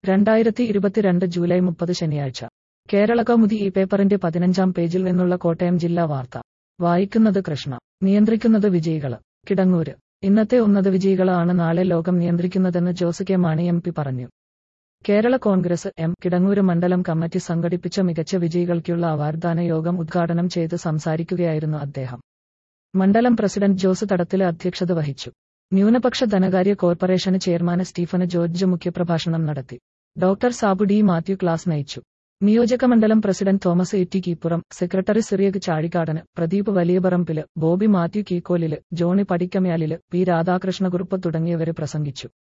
രണ്ടായിരത്തി ഇരുപത്തിരണ്ട് ജൂലൈ മുപ്പത് ശനിയാഴ്ച കേരള കൗമുദി ഈ പേപ്പറിന്റെ പതിനഞ്ചാം പേജിൽ നിന്നുള്ള കോട്ടയം ജില്ലാ വാർത്ത വായിക്കുന്നത് കൃഷ്ണ നിയന്ത്രിക്കുന്നത് വിജയികള് കിടങ്ങൂര് ഇന്നത്തെ ഉന്നത വിജയികളാണ് നാളെ ലോകം നിയന്ത്രിക്കുന്നതെന്ന് Jose K Mani M P പറഞ്ഞു കേരള കോൺഗ്രസ് എം കിടങ്ങൂര് മണ്ഡലം കമ്മിറ്റി സംഘടിപ്പിച്ച മികച്ച വിജയികൾക്കുള്ള അവാർഡ്ദാന യോഗം ഉദ്ഘാടനം ചെയ്ത് സംസാരിക്കുകയായിരുന്നു അദ്ദേഹം മണ്ഡലം പ്രസിഡന്റ് ജോസ് തടത്തില് അധ്യക്ഷത വഹിച്ചു ന്യൂനപക്ഷ ധനകാര്യ കോർപ്പറേഷന് ചെയർമാൻ സ്റ്റീഫന് ജോർജ് മുഖ്യപ്രഭാഷണം നടത്തി doctor Sabu D Mathew class നയിച്ചു നിയോജക മണ്ഡലം president Thomas E T Keeppuram secretary Cyriac Chazhikadan Pradeep Valiyaparambil Bobby Mathew Keekolil Johnny Padikkamyalil P Radhakrishnakurup തുടങ്ങിയവര് പ്രസംഗിച്ചു